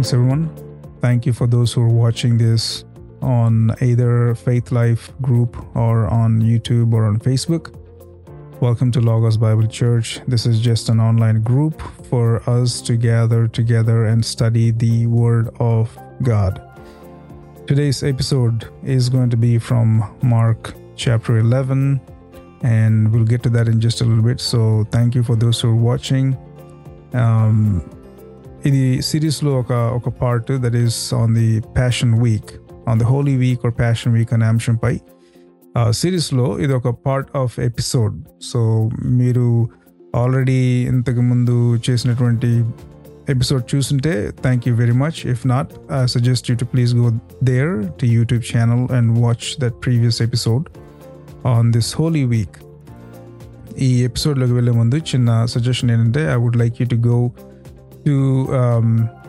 Greetings, everyone. Thank you for those who are watching this on either Faith Life group or on YouTube or on Facebook. Welcome to Logos Bible Church. This is just an online group for us to gather together and study the Word of God. Today's episode is going to be from Mark chapter 11, and we'll get to that in just a little bit. So, thank you for those who are watching. Um, ఇది సిరీస్లో ఒక ఒక part that is on the passion week on the Holi week or passion week అనే అంశంపై సిరీస్లో ఇది ఒక part of episode so మీరు ఆల్రెడీ ఇంతకు ముందు చేసినటువంటి ఎపిసోడ్ చూస్తుంటే thank you very much if not I suggest you to please go there to YouTube channel and watch that previous episode on this holy week ఈ ఎపిసోడ్లోకి వెళ్ళే ముందు చిన్న సజెషన్ ఏంటంటే I would like you to go to um,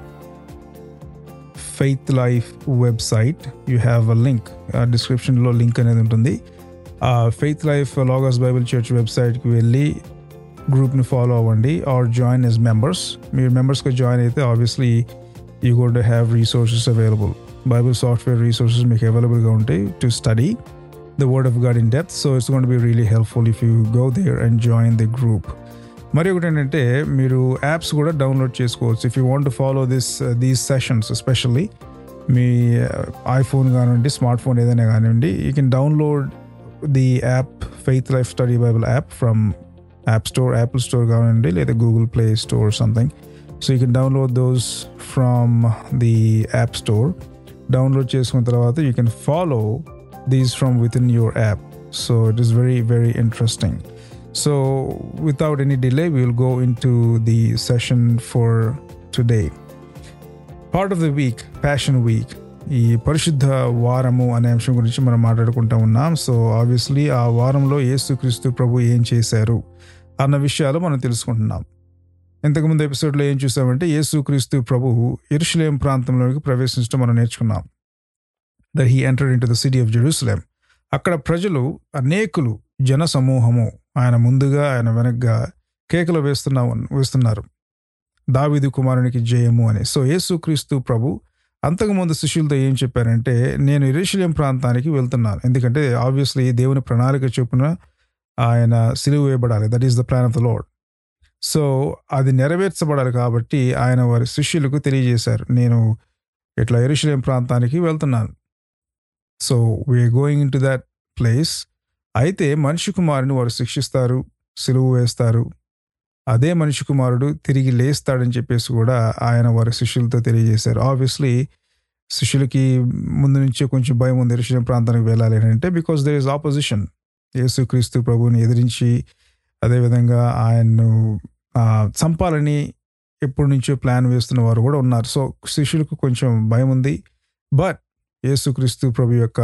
Faith Life website. You have a link, uh, description లో link అనేది ఉంటుంది Faith Life Logos Bible church వెబ్సైట్కి వెళ్ళి గ్రూప్ని ఫాలో అవ్వండి ఆర్ జాయిన్ ఎస్ మెంబర్స్ మీరు మెంబర్స్గా జాయిన్ అయితే obviously you got have resources available Bible software resources మీకు అవైలబుల్గా ఉంటాయి to study the word of God in depth so it's gonna be really helpful if you go there and join the group మరి ఒకటి ఏంటంటే మీరు apps కూడా download చేసుకోవచ్చు if you want to follow this these sessions especially మీ iPhone కానివ్వండి smart phone ఏదైనా కానివ్వండి you can download the app faith Life study Bible app from app store Apple store కానివ్వండి లేదా Google play store something so you can download those from the app store download చేసుకున్న తర్వాత you can follow these from with in your app so it is very very interesting So, without any delay, we will go into the session for today. Part of the week, Passion Week. ఈ పరిశుద్ధ వారము అనే అంశం గురించి మనం మాట్లాడుకుంటూ ఉన్నాం so obviously ఆ వారంలో యేసుక్రీస్తు ప్రభు ఏం చేశారు అన్న విషయాలు మనం తెలుసుకుంటున్నాం ఇంతకుముందు ఎపిసోడ్లో ఏం చూసామంటే యేసుక్రీస్తు ప్రభు ఇరుషులేం ప్రాంతంలోకి ప్రవేశించడం మనం నేర్చుకున్నాం that he entered into the city of Jerusalem అక్కడ ప్రజలు అనేకులు జన సమూహము ఆయన ముందుగా ఆయన వెనక్గా కేకలు వేస్తున్నా వేస్తున్నారు దావిదు కుమారునికి జయము అని సో యేసుక్రీస్తు ప్రభు అంతకుముందు శిష్యులతో ఏం చెప్పారంటే నేను ఇరేషిలియం ప్రాంతానికి వెళ్తున్నాను ఎందుకంటే ఆబ్వియస్లీ దేవుని ప్రణాళిక చొప్పున ఆయన సిలువ వేయబడాలి that is the plan of the Lord so అది నెరవేర్చబడాలి కాబట్టి ఆయన వారి శిష్యులకు తెలియజేశారు నేను ఇట్లా ఎరుషులేం ప్రాంతానికి వెళ్తున్నాను so we're going into that place అయితే మనిషి కుమారుని వారు శిక్షిస్తారు సిలువు వేస్తారు అదే మనిషి కుమారుడు తిరిగి లేస్తాడని చెప్పేసి కూడా ఆయన వారి శిష్యులతో తెలియజేశారు ఆబ్వియస్లీ శిష్యులకి ముందు నుంచే కొంచెం భయం ఉంది ఋషుల ప్రాంతానికి వెళ్ళాలి అని అంటే బికాస్ దర్ ఇస్ ఆపోజిషన్ యేసుక్రీస్తు ప్రభువుని ఎదిరించి అదేవిధంగా ఆయన్ను చంపాలని ఎప్పటి నుంచో ప్లాన్ వేస్తున్న వారు కూడా ఉన్నారు సో శిష్యులకు కొంచెం భయం ఉంది బట్ యేసుక్రీస్తు ప్రభు యొక్క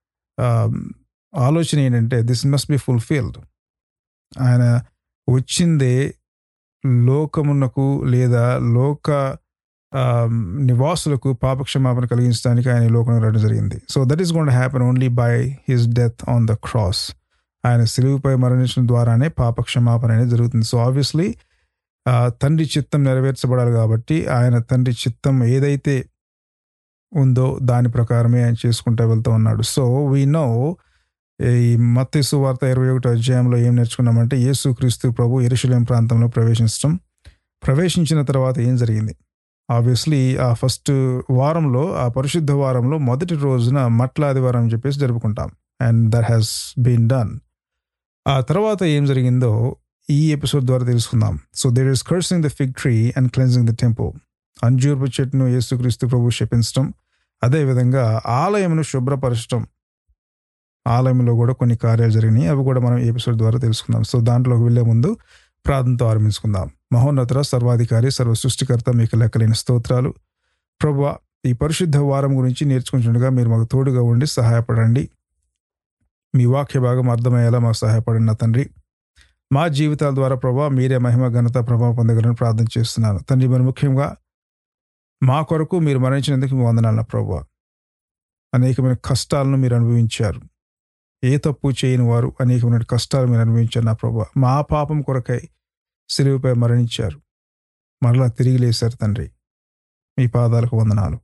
ఆలోచన ఏంటంటే దిస్ మస్ట్ బి ఫుల్ఫిల్డ్ ఆయన వచ్చిందే లోకమునకు లేదా లోక నివాసులకు పాపక్షమాపణ కలిగించడానికి ఆయన లోకం రావడం జరిగింది so that is gonna happen only by his death on the cross ఆయన సిలువుపై మరణించడం ద్వారానే పాపక్షమాపణ అనేది జరుగుతుంది సో ఆబ్వియస్లీ తండ్రి చిత్తం నెరవేర్చబడాలి కాబట్టి ఆయన తండ్రి చిత్తం ఏదైతే ఉందో దాని ప్రకారమే ఆయన చేసుకుంటూ వెళ్తూ ఉన్నాడు సో వీ నో ఈ మత్తేసు వార్త ఇరవై ఒకటో అధ్యాయంలో ఏం నేర్చుకున్నామంటే యేసుక్రీస్తు ప్రభు ఎరుషులేం ప్రాంతంలో ప్రవేశించడం ప్రవేశించిన తర్వాత ఏం జరిగింది ఆబ్వియస్లీ ఆ ఫస్ట్ వారంలో ఆ పరిశుద్ధ వారంలో మొదటి రోజున మట్ల ఆదివారం అని చెప్పేసి జరుపుకుంటాం and that has been done ఆ తర్వాత ఏం జరిగిందో ఈ ఎపిసోడ్ ద్వారా తెలుసుకుందాం so there is cursing the fig tree and cleansing the temple అంజూర్పు చెట్టును యేసుక్రీస్తు ప్రభు శపించడం అదేవిధంగా ఆలయమును శుభ్రపరచడం ఆలయంలో కూడా కొన్ని కార్యాలు జరిగినాయి అవి కూడా మనం ఎపిసోడ్ ద్వారా తెలుసుకుందాం సో దాంట్లోకి వెళ్లే ముందు ప్రార్థనతో ఆరంభించుకుందాం మహోన్నత సర్వాధికారి సర్వ సృష్టికర్త మీకు లెక్కలేని స్తోత్రాలు ప్రభు ఈ పరిశుద్ధ వారం గురించి నేర్చుకుంటుండగా మీరు మాకు తోడుగా ఉండి సహాయపడండి మీ వాక్య భాగం అర్థమయ్యేలా మాకు సహాయపడండి నా తండ్రి మా జీవితాల ద్వారా ప్రభా మీరే మహిమ ఘనత ప్రభావం పొందగలని ప్రార్థన చేస్తున్నాను తండ్రి మరి ముఖ్యంగా మా కొరకు మీరు మరణించినందుకు మీ వందనాలు ప్రభు అనేకమైన కష్టాలను మీరు అనుభవించారు ఏ తప్పు చేయని వారు అనేకమైన కష్టాలు మీరు అనుభవించారు నా ప్రభు మా పాపం కొరకై సిలువుపై మరణించారు మరలా తిరిగి లేశారు తండ్రి మీ పాదాలకు వందనాలు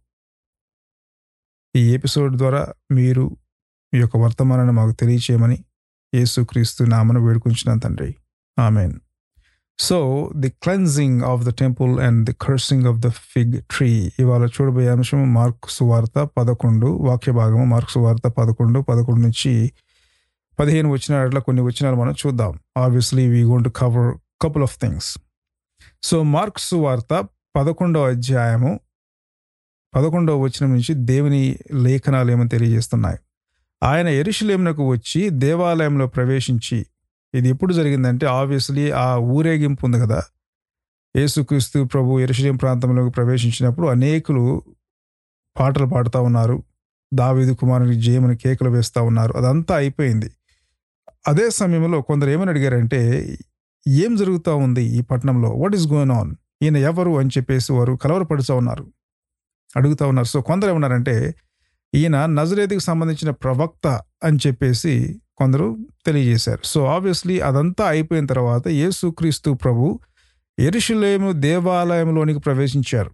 ఈ ఎపిసోడ్ ద్వారా మీరు మీ యొక్క వర్తమానాన్ని మాకు తెలియచేయమని యేసుక్రీస్తు నామను వేడుకుంటున్నాను తండ్రి amen so the cleansing of the temple and the cursing of the fig tree ఇవాళ చూడబోయే అంశం మార్క్ సువార్త పదకొండు వాక్య భాగము మార్క్ సువార్త పదకొండు పదకొండు నుంచి పదిహేను వచ్చిన అట్లా కొన్ని వచ్చినాలు మనం చూద్దాం obviously we going to cover couple of things so Mark సువార్త పదకొండవ అధ్యాయము పదకొండవ వచనం నుంచి దేవుని లేఖనాలు ఏమని తెలియజేస్తున్నాయి ఆయన ఎరుషులేమునకు వచ్చి దేవాలయంలో ప్రవేశించి ఇది ఎప్పుడు జరిగిందంటే ఆబ్వియస్లీ ఆ ఊరేగింపు ఉంది కదా యేసుక్రీస్తు ప్రభు ఎరుషులేం ప్రాంతంలోకి ప్రవేశించినప్పుడు అనేకులు పాటలు పాడుతూ ఉన్నారు దావీదు కుమారుని జయమని కేకలు వేస్తూ ఉన్నారు అదంతా అయిపోయింది అదే సమయంలో కొందరు ఏమని అడిగారంటే ఏం జరుగుతూ ఉంది ఈ పట్టణంలో వాట్ ఈస్ గోయిన్ ఆన్ ఈయన ఎవరు అని చెప్పేసి వారు కలవరపడుతూ ఉన్నారు అడుగుతూ ఉన్నారు సో కొందరు ఏమన్నారంటే ఈయన నజరేతుకు సంబంధించిన ప్రవక్త అని చెప్పేసి కొందరు తెలియజేశారు సో ఆబ్వియస్లీ అదంతా అయిపోయిన తర్వాత యేసుక్రీస్తు ప్రభు ఎరుషులేము దేవాలయంలోనికి ప్రవేశించారు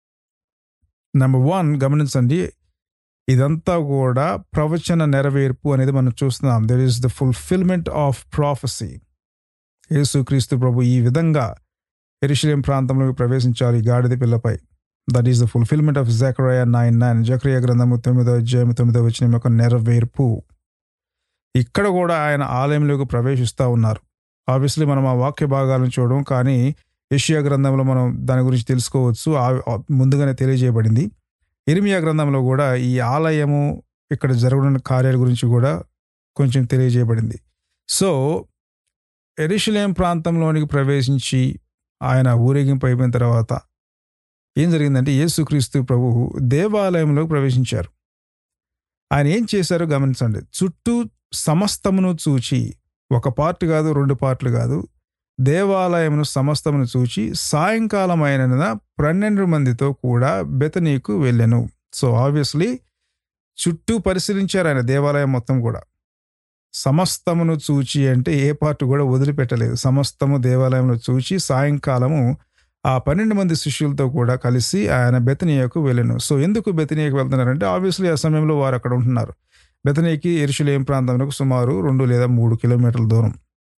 నెంబర్ వన్ గమనించండి ఇదంతా కూడా ప్రవచన నెరవేర్పు అనేది మనం చూస్తున్నాం there is the fulfilment of prophecy యేసుక్రీస్తు ప్రభు ఈ విధంగా ఎరుషులేం ప్రాంతంలోకి ప్రవేశించారు ఈ గాడిద పిల్లపై that is the fulfilment of జక్రయ నైన్ నైన్ జక్రియ గ్రంథము తొమ్మిదో అధ్యాయం తొమ్మిదో వచ్చిన యొక్క నెరవేర్పు ఇక్కడ కూడా ఆయన ఆలయంలోకి ప్రవేశిస్తూ ఉన్నారు ఆబ్వియస్లీ మనం ఆ వాక్య భాగాలను చూడడం కానీ ఏషియా గ్రంథంలో మనం దాని గురించి తెలుసుకోవచ్చు ఆ- ముందుగానే తెలియజేయబడింది ఇర్మియా గ్రంథంలో కూడా ఈ ఆలయము ఇక్కడ జరగడం కార్యాల గురించి కూడా కొంచెం తెలియజేయబడింది సో ఎరిషులేం ప్రాంతంలోనికి ప్రవేశించి ఆయన ఊరేగింపు అయిపోయిన తర్వాత ఏం జరిగిందంటే యేసుక్రీస్తు ప్రభు దేవాలయంలోకి ప్రవేశించారు ఆయన ఏం చేశారో గమనించండి చుట్టూ సమస్తమును చూచి ఒక పార్ట్ కాదు రెండు పార్ట్లు కాదు దేవాలయమును సమస్తమును చూచి సాయంకాలం అయిన పన్నెండు మందితో కూడా బెతనీకు వెళ్ళెను సో ఆబ్వియస్లీ చుట్టూ పరిశీలించారు ఆయన దేవాలయం మొత్తం కూడా సమస్తమును చూచి అంటే ఏ పార్ట్ కూడా వదిలిపెట్టలేదు సమస్తము దేవాలయంలో చూచి సాయంకాలము ఆ పన్నెండు మంది శిష్యులతో కూడా కలిసి ఆయన బెతనీయకు వెళ్ళాను సో ఎందుకు బెతనీయకు వెళ్తున్నారంటే ఆబ్వియస్లీ ఆ సమయంలో వారు అక్కడ ఉంటున్నారు బెతనీకి ఎరుషులేం ప్రాంతంలో సుమారు రెండు లేదా మూడు కిలోమీటర్ల దూరం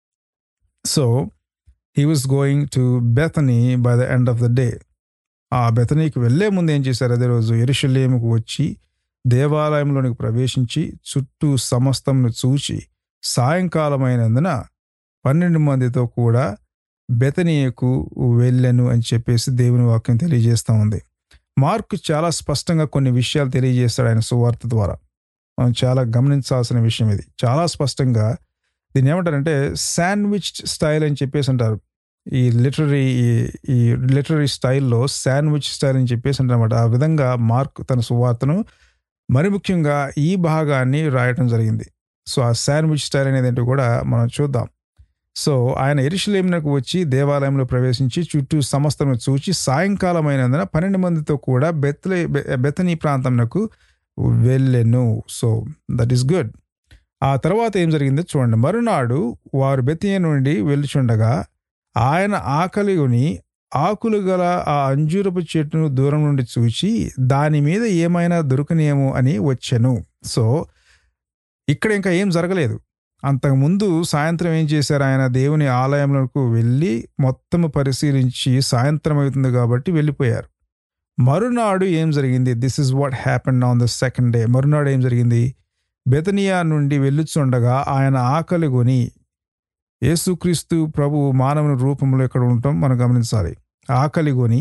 so he was going to Bethany by the end of the day ఆ బెతనీకి వెళ్లే ముందు ఏం చేశారు అదే రోజు ఎరుషులేముకు వచ్చి దేవాలయంలోనికి ప్రవేశించి చుట్టూ సమస్తంను చూచి సాయంకాలమైనందున పన్నెండు మందితో కూడా బెతనీయకు వెళ్ళను అని చెప్పేసి దేవుని వాక్యం తెలియజేస్తూ ఉంది మార్కు చాలా స్పష్టంగా కొన్ని విషయాలు తెలియజేస్తాడు ఆయన సువార్త ద్వారా మనం చాలా గమనించాల్సిన విషయం ఇది చాలా స్పష్టంగా దీన్ని ఏమంటారంటే శాండ్విచ్ స్టైల్ అని చెప్పేసి అంటారు ఈ లిటరీ ఈ లిటరీ స్టైల్లో శాండ్విచ్ స్టైల్ అని చెప్పేసి అంటారన్నమాట ఆ విధంగా మార్క్ తన సువార్తను మరి ముఖ్యంగా ఈ భాగాన్ని రాయటం జరిగింది సో ఆ శాండ్విచ్ స్టైల్ అనేది ఏంటో కూడా మనం చూద్దాం సో ఆయన ఎరుషులేమునకు వచ్చి దేవాలయంలో ప్రవేశించి చుట్టూ సమస్తను చూచి సాయంకాలం అయినందున పన్నెండు మందితో కూడా బెత్లే బె- బెతనీ ప్రాంతంకు వెళ్ళెను సో దట్ ఈస్ గుడ్ ఆ తర్వాత ఏం జరిగిందో చూడండి మరునాడు వారు బెతియ నుండి వెళ్ళుచుండగా ఆయన ఆకలిని ఆకులు గల ఆ అంజూరపు చెట్టును దూరం నుండి చూచి దాని మీద ఏమైనా దొరకనేమో అని వచ్చెను సో ఇక్కడ ఇంకా ఏం జరగలేదు అంతకుముందు సాయంత్రం ఏం చేశారు ఆయన దేవుని ఆలయంలోకి వెళ్ళి మొత్తం పరిశీలించి సాయంత్రం అవుతుంది కాబట్టి వెళ్ళిపోయారు మరునాడు ఏం జరిగింది this is what happened on the second day మరునాడు ఏం జరిగింది బెతనియా నుండి వెళ్ళుచుండగా ఆయన ఆకలి కొని యేసుక్రీస్తు ప్రభు మానవుని రూపంలో ఇక్కడ ఉండటం మనం గమనించాలి ఆకలి కొని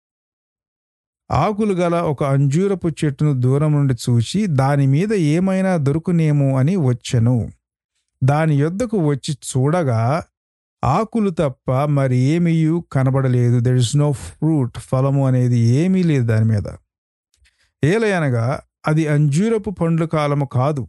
ఆకులు గల ఒక అంజూరపు చెట్టును దూరం నుండి చూచి దాని మీద ఏమైనా దొరుకునేమో అని వచ్చెను దాని యొద్దకు వచ్చి చూడగా ఆకులు తప్ప మరి ఏమీ కనబడలేదు దెర్ ఇస్ నో ఫ్రూట్ ఫలము అనేది ఏమీ లేదు దాని మీద ఏలయనగా అది అంజూరపు పండ్ల కాలము కాదు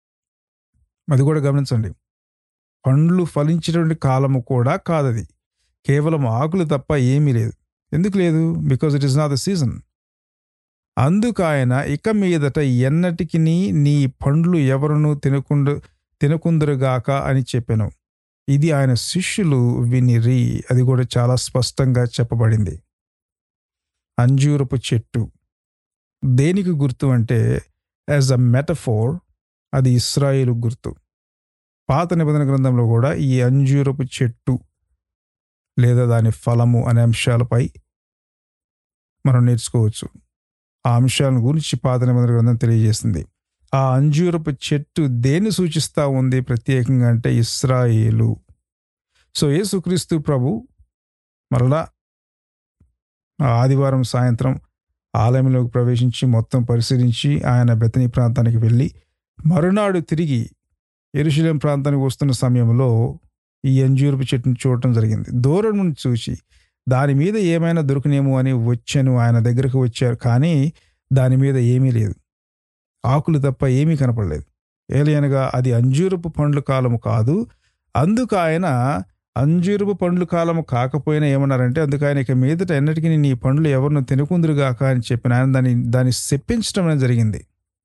అది కూడా గమనించండి పండ్లు ఫలించేటువంటి కాలము కూడా కాదది కేవలం ఆకులు తప్ప ఏమీ లేదు ఎందుకు లేదు because it is not the season అందుకు ఆయన ఇక మీదట ఎన్నటికి నీ పండ్లు ఎవరును తినకుండు తినకుందరుగాక అని చెప్పాను ఇది ఆయన శిష్యులు వినిరి అది కూడా చాలా స్పష్టంగా చెప్పబడింది అంజూరపు చెట్టు దేనికి గుర్తు అంటే యాజ్ అ మెటఫోర్ అది ఇస్రాయేలు గుర్తు పాత నిబంధన గ్రంథంలో కూడా ఈ అంజూరపు చెట్టు లేదా దాని ఫలము అనే అంశాలపై మనం నేర్చుకోవచ్చు ఆ అంశాలను గురించి పాత నిబంధన గ్రంథం తెలియజేస్తుంది ఆ అంజూరపు చెట్టు దేన్ని సూచిస్తూ ఉంది ప్రత్యేకంగా అంటే ఇస్రాయేలు సో యేసుక్రీస్తు ప్రభు మరలా ఆ ఆదివారం సాయంత్రం ఆలయంలోకి ప్రవేశించి మొత్తం పరిశీలించి ఆయన బెతనీ ప్రాంతానికి వెళ్ళి మరునాడు తిరిగి ఎరుశలేం ప్రాంతానికి వస్తున్న సమయంలో ఈ అంజూరపు చెట్టును చూడటం జరిగింది దూరం నుండి చూసి దాని మీద ఏమైనా దొరికినేమో అని వచ్చాను ఆయన దగ్గరకు వచ్చారు కానీ దాని మీద ఏమీ లేదు ఆకులు తప్ప ఏమీ కనపడలేదు ఏలియనగా అది అంజూరపు పండ్ల కాలము కాదు అందుకు ఆయన అంజూరపు పండ్ల కాలము కాకపోయినా ఏమన్నారంటే అందుకు ఆయన ఇక మీదట ఎన్నటికీ నీ పండ్లు ఎవరిని తినకుందురుగాక అని చెప్పిన ఆయన దాన్ని దాన్ని శప్పించడం అనేది జరిగింది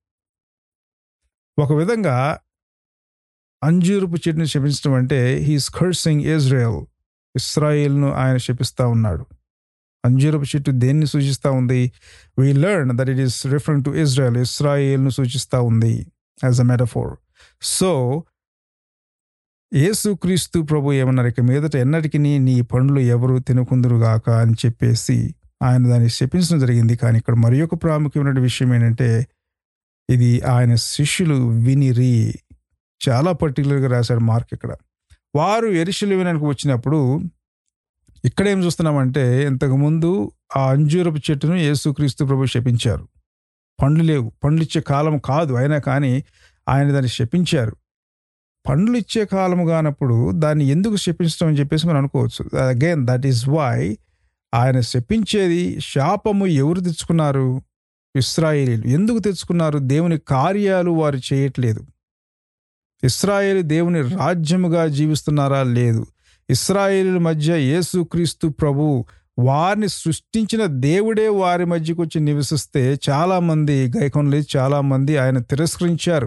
ఒక విధంగా అంజూరపు చెట్టుని శపించడం అంటే హీస్ కర్సింగ్ ఇజ్రాయెల్ ఇస్రాయేల్ను ఆయన శపిస్తా ఉన్నాడు అంజూరపు చెట్టు దేన్ని సూచిస్తూ ఉంది we learn that it is referring to Israel ఇస్రాయేల్ను సూచిస్తూ ఉంది యాజ్ అ మెటఫోర్ సో యేసుక్రీస్తు ప్రభు ఏమన్నారు ఇక మీదట ఎన్నటికీ నీ పండ్లు ఎవరు తినకుందురుగాక అని చెప్పేసి ఆయన దాన్ని శపించడం జరిగింది కానీ ఇక్కడ మరి ఒక ప్రాముఖ్యమైన విషయం ఏంటంటే ఇది ఆయన శిష్యులు వినిరి చాలా పర్టికులర్గా రాశాడు మార్క్ ఇక్కడ వారు ఎరిశిలు వినడానికి వచ్చినప్పుడు ఇక్కడ ఏం చూస్తున్నామంటే ఇంతకుముందు ఆ అంజూరపు చెట్టును యేసుక్రీస్తు ప్రభు శపించారు పండ్లు లేవు పండ్లు ఇచ్చే కాలం కాదు అయినా కానీ ఆయన దాన్ని శపించారు పండ్లు ఇచ్చే కాలము కానప్పుడు దాన్ని ఎందుకు శపించడం అని చెప్పేసి మనం అనుకోవచ్చు అగైన్ దట్ ఈస్ వై ఆయన శపించేది శాపము ఎవరు తెచ్చుకున్నారు ఇస్రాయేలీలు ఎందుకు తెచ్చుకున్నారు దేవుని కార్యాలు వారు చేయట్లేదు ఇస్రాయేలు దేవుని రాజ్యముగా జీవిస్తున్నారా లేదు ఇస్రాయేలీల మధ్య యేసుక్రీస్తు ప్రభు వారిని సృష్టించిన దేవుడే వారి మధ్యకు వచ్చి నివసిస్తే చాలా మంది గైకొనలు చాలా మంది ఆయన తిరస్కరించారు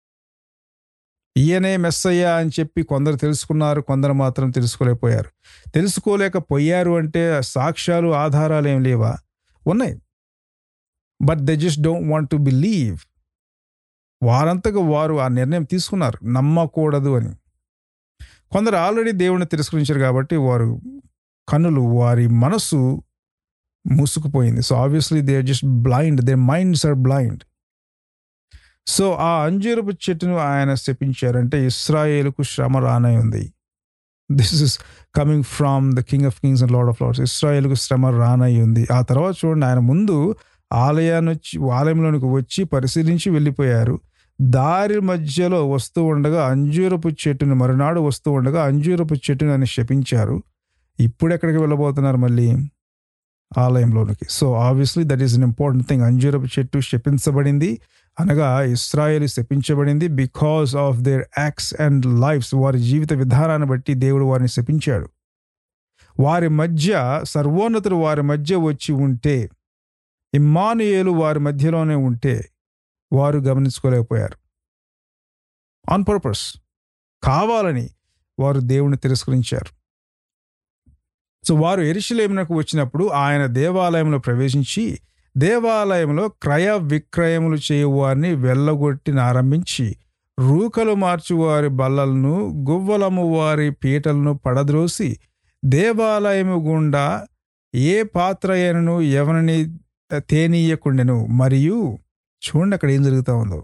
ఈయనే మెస్సయ్య అని చెప్పి కొందరు తెలుసుకున్నారు కొందరు మాత్రం తెలుసుకోలేకపోయారు తెలుసుకోలేకపోయారు అంటే సాక్ష్యాలు ఆధారాలు ఏం లేవా ఉన్నాయి but they just don't want to believe వారంతగా వారు ఆ నిర్ణయం తీసుకున్నారు నమ్మకూడదు అని కొందరు ఆల్రెడీ దేవుడిని తిరస్కరించారు కాబట్టి వారు కన్నులు వారి మనసు మూసుకుపోయింది so obviously they just blind they minds are blind so ఆ అంజూరపు చెట్టును ఆయన శపించారంటే ఇస్రాయేలుకు శ్రమ రానై ఉంది this is coming from the king of kings and lord of lords ఇస్రాయేల్కు శ్రమ రానై ఉంది ఆ తర్వాత చూడండి ఆయన ముందు ఆలయాన్ని వచ్చి ఆలయంలోనికి వచ్చి పరిశీలించి వెళ్ళిపోయారు దారి మధ్యలో వస్తూ ఉండగా అంజూరపు చెట్టును మరునాడు వస్తూ ఉండగా అంజూరపు చెట్టును అని శపించారు ఇప్పుడు ఎక్కడికి వెళ్ళబోతున్నారు మళ్ళీ ఆలయంలోనికి so obviously that is an important thing అంజూరపు చెట్టు శపించబడింది అనగా ఇస్రాయేల్ శపించబడింది because of their acts and lifes వారి జీవిత విధానాన్ని బట్టి దేవుడు వారిని శపించాడు వారి మధ్య సర్వోన్నతుడు వారి మధ్య వచ్చి ఉంటే ఇమ్మానుయేలు వారి మధ్యలోనే ఉంటే వారు గమనించుకోలేకపోయారు ఆన్ పర్పస్ కావాలని వారు దేవుని తిరస్కరించారు సో వారు ఎరిశిలేమునకు వచ్చినప్పుడు ఆయన దేవాలయంలో ప్రవేశించి దేవాలయంలో క్రయ విక్రయములు చేయువారిని వెళ్ళగొట్టి ఆరంభించి రూకలు మార్చువారి బల్లలను గువ్వలము వారి పీటలను పడద్రోసి దేవాలయము గుండా ఏ పాత్ర అయినను ఎవరిని తేనీయకుండెను మరియు చూడండి అక్కడ ఏం జరుగుతూ ఉందో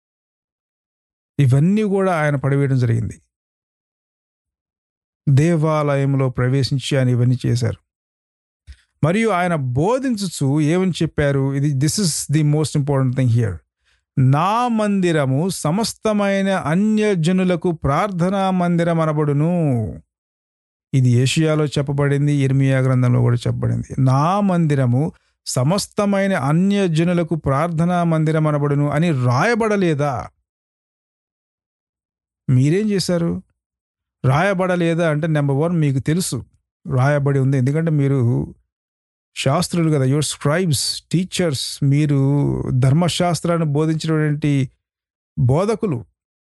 ఇవన్నీ కూడా ఆయన పడివేయడం జరిగింది దేవాలయంలో ప్రవేశించి ఆయన ఇవన్నీ చేశారు మరియు ఆయన బోధించుచు ఏమని చెప్పారు ఇది this is the most important thing here నా మందిరము సమస్తమైన అన్యజనులకు ప్రార్థనా మందిరం అనబడును ఇది ఏషియాలో చెప్పబడింది ఇర్మియా గ్రంథంలో కూడా చెప్పబడింది నా మందిరము సమస్తమైన అన్యజనులకు ప్రార్థనా మందిరం అనబడును అని రాయబడలేదా మీరేం చేశారు రాయబడలేదా అంటే నెంబర్ వన్ మీకు తెలుసు రాయబడి ఉంది ఎందుకంటే మీరు శాస్త్రులు కదా యువర్ స్క్రైబ్స్ టీచర్స్ మీరు ధర్మశాస్త్రాన్ని బోధించినటువంటి బోధకులు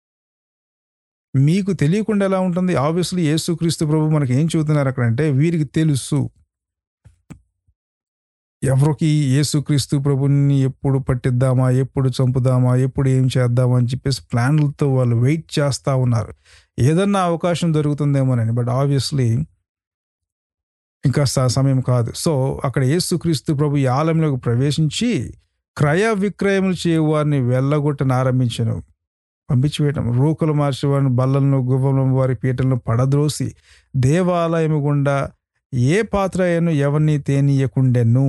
మీకు తెలియకుండా ఎలా ఉంటుంది ఆబ్వియస్లీ యేసుక్రీస్తు ప్రభు మనకి ఏం చెబుతున్నారు అక్కడ అంటే వీరికి తెలుసు ఎవరికి యేసుక్రీస్తు ప్రభుని ఎప్పుడు పట్టిద్దామా ఎప్పుడు చంపుదామా ఎప్పుడు ఏం చేద్దామా అని చెప్పేసి ప్లాన్లతో వాళ్ళు వెయిట్ చేస్తూ ఉన్నారు ఏదన్నా అవకాశం దొరుకుతుందేమోనని బట్ ఆబ్వియస్లీ ఇంకా స- సమయం కాదు సో అక్కడ యేసుక్రీస్తు ప్రభు ఈ ఆలయంలోకి ప్రవేశించి క్రయ విక్రయములు చేయవారిని వెళ్ళగొట్టని ఆరంభించను పంపించివేయటం రూకలు మార్చేవారిని బల్లలను గువ్వలను వారి పీటలను పడద్రోసి దేవాలయము గుండా ఏ పాత్ర అయినను ఎవరిని తేనీయకుండెను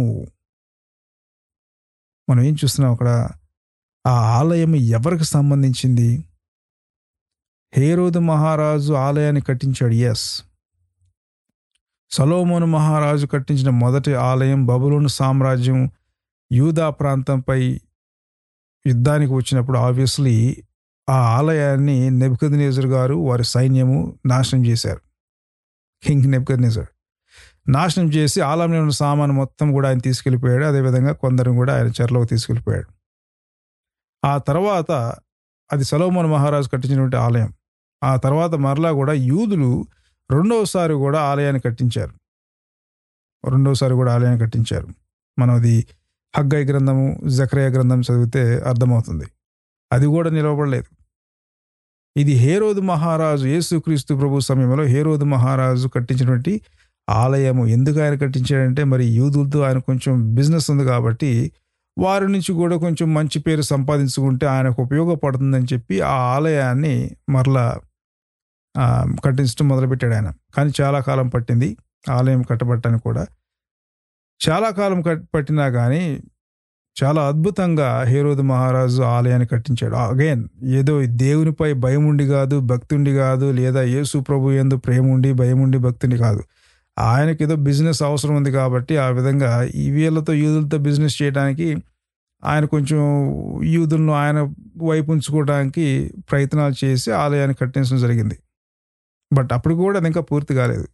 మనం ఏం చూస్తున్నాం అక్కడ ఆ ఆలయం ఎవరికి సంబంధించింది హేరోదు మహారాజు ఆలయాన్ని కట్టించాడు ఎస్ సలోమోను మహారాజు కట్టించిన మొదటి ఆలయం బబులోను సామ్రాజ్యం యూదా ప్రాంతంపై యుద్ధానికి వచ్చినప్పుడు ఆబ్వియస్లీ ఆ ఆలయాన్ని నెబుకద్నేజర్ గారు వారి సైన్యము నాశనం చేశారు కింగ్ నెబుకద్నేజర్ నాశనం చేసి ఆలయంలో ఉన్న సామాను మొత్తం కూడా ఆయన తీసుకెళ్ళిపోయాడు అదేవిధంగా కొందరు కూడా ఆయన చెరలోకి తీసుకెళ్ళిపోయాడు ఆ తర్వాత అది సలోమోన్ మహారాజు కట్టించినటువంటి ఆలయం ఆ తర్వాత మరలా కూడా యూదులు రెండవసారి కూడా ఆలయాన్ని కట్టించారు రెండవసారి కూడా ఆలయాన్ని కట్టించారు మనం అది హగ్గై గ్రంథము జక్రయ గ్రంథం చదివితే అర్థమవుతుంది అది కూడా నిలవబడలేదు ఇది హేరోదు మహారాజు యేసుక్రీస్తు ప్రభు సమయంలో హేరోదు మహారాజు కట్టించినటువంటి ఆలయము ఎందుకు ఆయన కట్టించాడంటే మరి యూదులతో ఆయన కొంచెం బిజినెస్ ఉంది కాబట్టి వారి నుంచి కూడా కొంచెం మంచి పేరు సంపాదించుకుంటే ఆయనకు ఉపయోగపడుతుందని చెప్పి ఆ ఆలయాన్ని మరలా ఆ, కట్టించడం మొదలుపెట్టాడు ఆయన కానీ చాలా కాలం పట్టింది ఆలయం కట్టబట్టడానికి కూడా చాలా కాలం కట్- పట్టినా కానీ చాలా అద్భుతంగా హేరోదు మహారాజు ఆలయాన్ని కట్టించాడు అగైన్ ఏదో దేవునిపై భయం ఉండి కాదు భక్తి ఉండి కాదు లేదా యేసు ప్రభు ఎందు ప్రేమ ఉండి భయం ఉండి భక్తిని కాదు ఆయనకి ఏదో బిజినెస్ అవసరం ఉంది కాబట్టి ఆ విధంగా ఈ వీళ్ళతో యూదులతో బిజినెస్ చేయడానికి ఆయన కొంచెం యూదులను ఆయన వైపు ఉంచుకోవడానికి ప్రయత్నాలు చేసి ఆలయాన్ని కట్టించడం జరిగింది బట్ అప్పుడు కూడా అది ఇంకా పూర్తి కాలేదు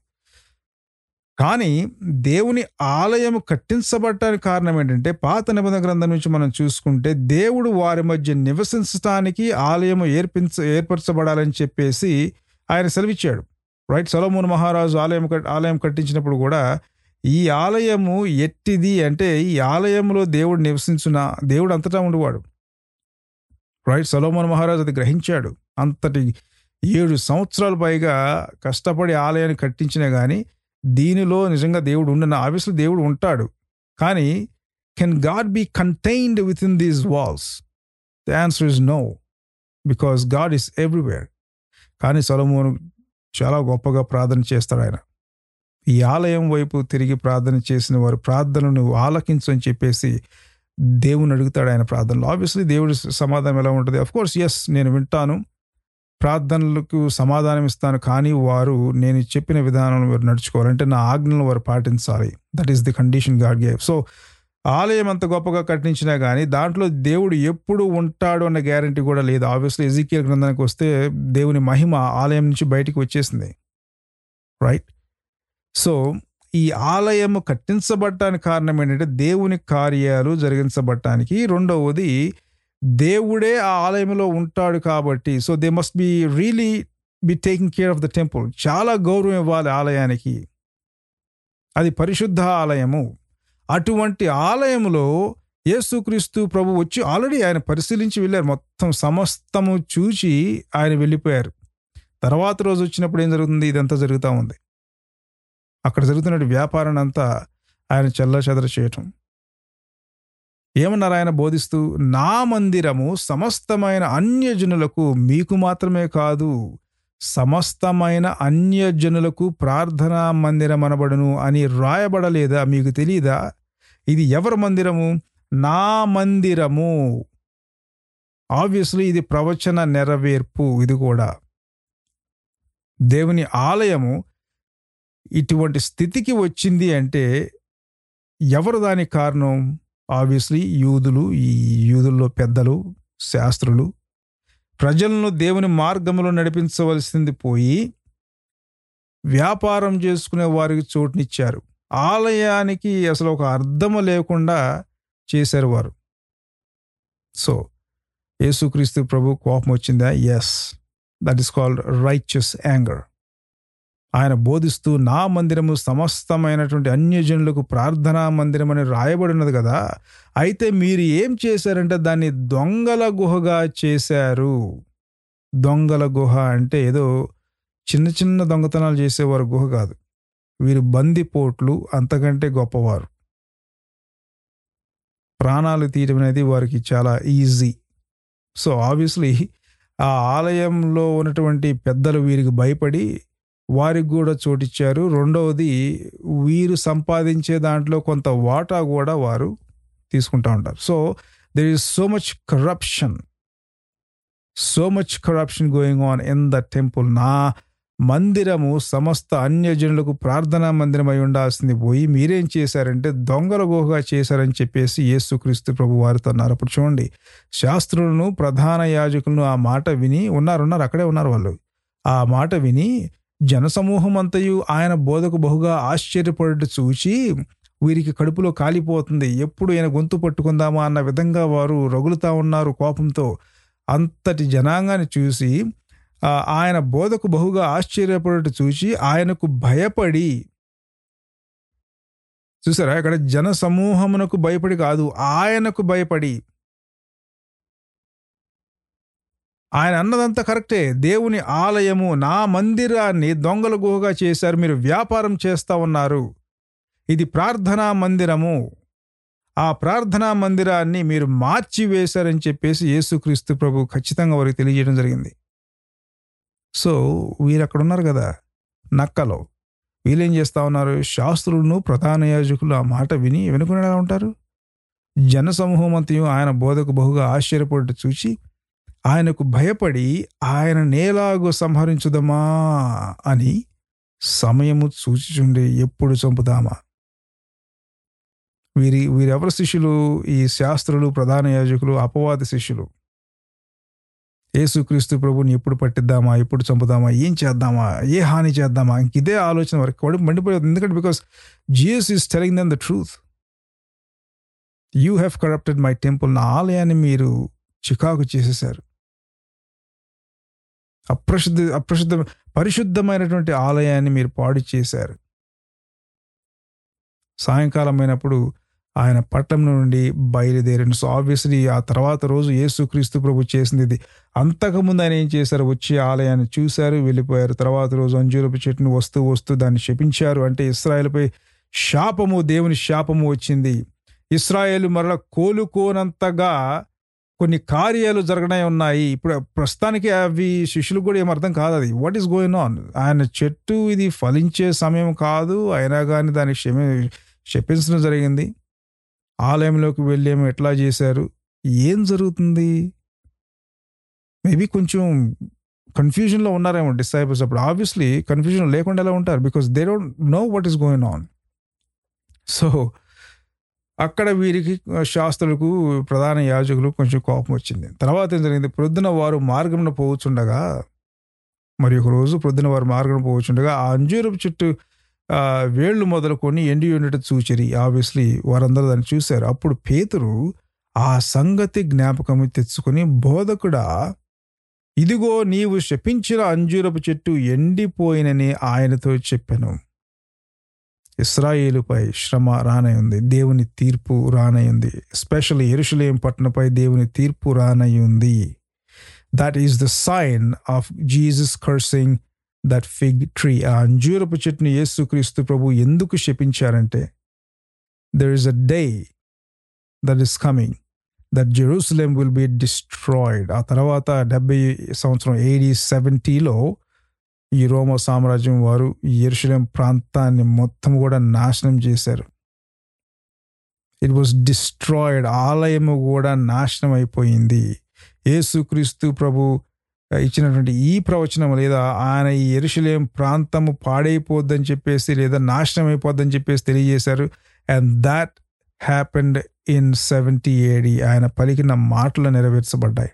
కానీ దేవుని ఆలయం కట్టించబడటానికి కారణం ఏంటంటే పాత నిబంధన గ్రంథం నుంచి మనం చూసుకుంటే దేవుడు వారి మధ్య నివసించడానికి ఆలయం ఏర్పించ ఏర్పరచబడాలని చెప్పేసి ఆయన సెలవిచ్చాడు రైట్ సొలమూన్ మహారాజు ఆలయం కట్- ఆలయం కట్టించినప్పుడు కూడా ఈ ఆలయము ఎట్టిది అంటే ఈ ఆలయంలో దేవుడు నివసించున్న దేవుడు అంతటా ఉండేవాడు రైట్ సొలమోన్ మహారాజు అది గ్రహించాడు అంతటి ఏడు సంవత్సరాల పైగా కష్టపడి ఆలయాన్ని కట్టించినా కానీ దీనిలో నిజంగా దేవుడు ఉండన ఆబ్వియస్లీ దేవుడు ఉంటాడు కానీ can God be contained with in these walls the answer is no because God is everywhere కానీ సొలమోను చాలా గొప్పగా ప్రార్థన చేస్తాడు ఆయన ఈ ఆలయం వైపు తిరిగి ప్రార్థన చేసిన వారి ప్రార్థనను ఆలకించు అని చెప్పేసి దేవుని అడుగుతాడు ఆయన ప్రార్థనలో ఆబ్వియస్లీ దేవుడి సమాధానం ఎలా ఉంటుంది అఫ్ కోర్స్ ఎస్ నేను వింటాను ప్రార్థనలకు సమాధానం ఇస్తాను కానీ వారు నేను చెప్పిన విధానంలో వారు నడుచుకోవాలి అంటే నా ఆజ్ఞలను వారు పాటించాలి that is the condition God gave so ఆలయం అంత గొప్పగా కట్టించినా కానీ దాంట్లో దేవుడు ఎప్పుడు ఉంటాడు అన్న గ్యారంటీ కూడా లేదు ఆబ్వియస్లీ ఎజికియల్ గ్రంథానికి వస్తే దేవుని మహిమ ఆలయం నుంచి బయటికి వచ్చేసింది రైట్ సో ఈ ఆలయం కట్టించబడటానికి కారణం ఏంటంటే దేవుని కార్యాలు జరిగించబడటానికి రెండవది దేవుడే ఆ ఆలయంలో ఉంటాడు కాబట్టి so they must be really be taking care of the temple చాలా గౌరవం ఇవ్వాలి ఆలయానికి అది పరిశుద్ధ ఆలయము అటువంటి ఆలయంలో యేసుక్రీస్తు ప్రభు వచ్చి ఆల్రెడీ ఆయన పరిశీలించి వెళ్ళారు మొత్తం సమస్తము చూచి ఆయన వెళ్ళిపోయారు తర్వాత రోజు వచ్చినప్పుడు ఏం జరుగుతుంది ఇదంతా జరుగుతూ ఉంది అక్కడ జరుగుతున్న వ్యాపారాన్ని అంతా ఆయన చెల్ల చెదర చేయటం ఏమన్నారు ఆయన బోధిస్తూ నా మందిరము సమస్తమైన అన్యజనులకు మీకు మాత్రమే కాదు సమస్తమైన అన్యజనులకు ప్రార్థనా మందిరం అనబడును అని రాయబడలేదా మీకు తెలియదా ఇది ఎవరి మందిరము నా మందిరము ఆబ్వియస్లీ ఇది ప్రవచన నెరవేర్పు ఇది కూడా దేవుని ఆలయము ఇటువంటి స్థితికి వచ్చింది అంటే ఎవరు దానికి కారణం ఆబ్వియస్లీ యూదులు ఈ యూదుల్లో పెద్దలు శాస్త్రులు ప్రజలను దేవుని మార్గంలో నడిపించవలసింది పోయి వ్యాపారం చేసుకునే వారికి చోటునిచ్చారు ఆలయానికి అసలు ఒక అర్థము లేకుండా చేశారు వారు సో యేసుక్రీస్తు ప్రభు కోపం వచ్చిందా yes that is called righteous anger ఆయన బోధిస్తూ నా మందిరము సమస్తమైనటువంటి అన్యజనులకు ప్రార్థనా మందిరం అని రాయబడి ఉన్నది కదా అయితే మీరు ఏం చేశారంటే దాన్ని దొంగల గుహగా చేశారు దొంగల గుహ అంటే ఏదో చిన్న చిన్న దొంగతనాలు చేసేవారు గుహ కాదు వీరు బందిపోట్లు అంతకంటే గొప్పవారు ప్రాణాలు తీయడం అనేది వారికి చాలా ఈజీ సో ఆబ్వియస్లీ ఆ ఆలయంలో ఉన్నటువంటి పెద్దలు వీరికి భయపడి వారికి కూడా చోటిచ్చారు రెండవది వీరు సంపాదించే దాంట్లో కొంత వాటా కూడా వారు తీసుకుంటా ఉంటారు so there is so much corruption so much corruption going on in the temple నా మందిరము సమస్త అన్యజనులకు ప్రార్థనా మందిరం అయి ఉండాల్సింది పోయి మీరేం చేశారంటే దొంగల గుహగా చేశారని చెప్పేసి యేసుక్రీస్తు ప్రభు వారితో అన్నారు అప్పుడు చూడండి శాస్త్రులను ప్రధాన యాజకులను ఆ మాట విని ఉన్నారు ఉన్నారు అక్కడే ఉన్నారు వాళ్ళు ఆ మాట విని జనసమూహం అంతయు ఆయన బోధకు బహుగా ఆశ్చర్యపడుట చూచి వీరికి కడుపులో కాలిపోతుంది ఎప్పుడు ఈయన గొంతు పట్టుకుందామా అన్న విధంగా వారు రగులుతా ఉన్నారు కోపంతో అంతటి జనాంగాన్ని చూసి ఆ, ఆయన బోధకు బహుగా ఆశ్చర్యపడుట చూసి ఆయనకు భయపడి చూసారా ఇక్కడ జన సమూహమునకు భయపడి కాదు ఆయనకు భయపడి ఆయన అన్నదంతా కరెక్టే దేవుని ఆలయము నా మందిరాన్ని దొంగల గుహగా చేశారు మీరు వ్యాపారం చేస్తా ఉన్నారు ఇది ప్రార్థనా మందిరము ఆ ప్రార్థనా మందిరాన్ని మీరు మార్చి వేశారని చెప్పేసి యేసుక్రీస్తు ప్రభు ఖచ్చితంగా వారికి తెలియజేయడం జరిగింది సో వీరు అక్కడ ఉన్నారు కదా నక్కలో వీళ్ళేం చేస్తా ఉన్నారు శాస్త్రులను ప్రధాన యాజకులు ఆ మాట విని వెనుకుని ఎలా ఉంటారు జన సమూహం అంతయు ఆయన బోధకు బహుగా ఆశ్చర్యపడుట చూచి ఆయనకు భయపడి ఆయన నేలాగు సంహరించుదమా అని సమయము సూచిచుండే ఎప్పుడు చంపుదామా వీరి వీరెవరి శిష్యులు ఈ శాస్త్రులు ప్రధాన యాజకులు అపవాద శిష్యులు యేసుక్రీస్తు ప్రభుని ఎప్పుడు పట్టిద్దామా ఎప్పుడు చంపుదామా ఏం చేద్దామా ఏ హాని చేద్దామా ఇంక ఇదే ఆలోచన వరకు కడుపు మండిపోతుంది ఎందుకంటే because Jesus is telling then the truth you have corrupted my temple నా ఆలయాన్ని మీరు చికాకు చేసేశారు అప్రశుద్ధ అప్రశుద్ధ పరిశుద్ధమైనటువంటి ఆలయాన్ని మీరు పాడు చేశారు సాయంకాలం అయినప్పుడు ఆయన పట్టణం నుండి బయలుదేరాను సో ఆబ్వియస్లీ ఆ తర్వాత రోజు యేసుక్రీస్తు ప్రభు చేసింది ఇది అంతకుముందు ఆయన ఏం చేశారు వచ్చి ఆలయాన్ని చూశారు వెళ్ళిపోయారు తర్వాత రోజు అంజూరపు చెట్టును వస్తూ వస్తూ దాన్ని శపించారు అంటే ఇస్రాయేల్పై శాపము దేవుని శాపము వచ్చింది ఇస్రాయేల్ మరల కోలుకోనంతగా కొన్ని కార్యాలు జరగనే ఉన్నాయి ఇప్పుడు ప్రస్తుతానికి అవి శిష్యులకు కూడా ఏం అర్థం కాదు అది వాట్ ఈస్ గోయింగ్ ఆన్ ఆయన చెట్టు ఇది ఫలించే సమయం కాదు అయినా కానీ దాన్ని క్షమి శపించడం జరిగింది ఆలయంలోకి వెళ్ళేమో ఎట్లా చేశారు ఏం జరుగుతుంది మేబీ కొంచెం కన్ఫ్యూజన్లో ఉన్నారేమో డిసైబుల్స్ అప్పుడు ఆబ్వియస్లీ కన్ఫ్యూజన్ లేకుండా ఎలా ఉంటారు because they don't know what is going on so అక్కడ వీరికి శాస్త్రులకు ప్రధాన యాజకులు కొంచెం కోపం వచ్చింది తర్వాత ఏం జరిగింది ప్రొద్దున వారు మార్గంలో పోవచ్చుండగా మరి ఒక రోజు ప్రొద్దున వారు మార్గం పోవచ్చుండగా ఆ అంజూరపు చెట్టు ఆ, వేళ్ళు మొదలుకొని ఎండి ఉండటం చూచిరి ఆబ్వియస్లీ వారందరూ దాన్ని చూశారు అప్పుడు పేతురు ఆ సంగతి జ్ఞాపకము తెచ్చుకొని బోధకుడా ఇదిగో నీవు శపించిన అంజూరపు చెట్టు ఎండిపోయినని ఆయనతో చెప్పాను ఇస్రాయేలుపై శ్రమ రానయుంది దేవుని తీర్పు రానయుంది ఎస్పెషల్లీ ఎరుషులేం పట్టణపై దేవుని తీర్పు రానయుంది that is the sign of Jesus cursing that fig tree ఆ అంజూరపు చెట్టుని యేసుక్రీస్తు ప్రభు ఎందుకు శపించారంటే there is a day that is coming that Jerusalem will be destroyed ఆ తర్వాత డెబ్బై సంవత్సరం ఎయిటీ సెవెంటీలో ఈ రోమ సామ్రాజ్యం వారు ఈ ఎరుషలేం ప్రాంతాన్ని మొత్తం కూడా నాశనం చేశారు ఇట్ వాస్ డిస్ట్రాయిడ్ ఆలయము కూడా నాశనం అయిపోయింది యేసుక్రీస్తు ప్రభు ఇచ్చినటువంటి ఈ ప్రవచనం లేదా ఆయన ఈ ఎరుషలేం ప్రాంతము పాడైపోద్దని చెప్పేసి లేదా నాశనం అయిపోద్దని చెప్పేసి తెలియజేశారు and that happened in seventy AD ఆయన పలికిన మాటలు నెరవేర్చబడ్డాయి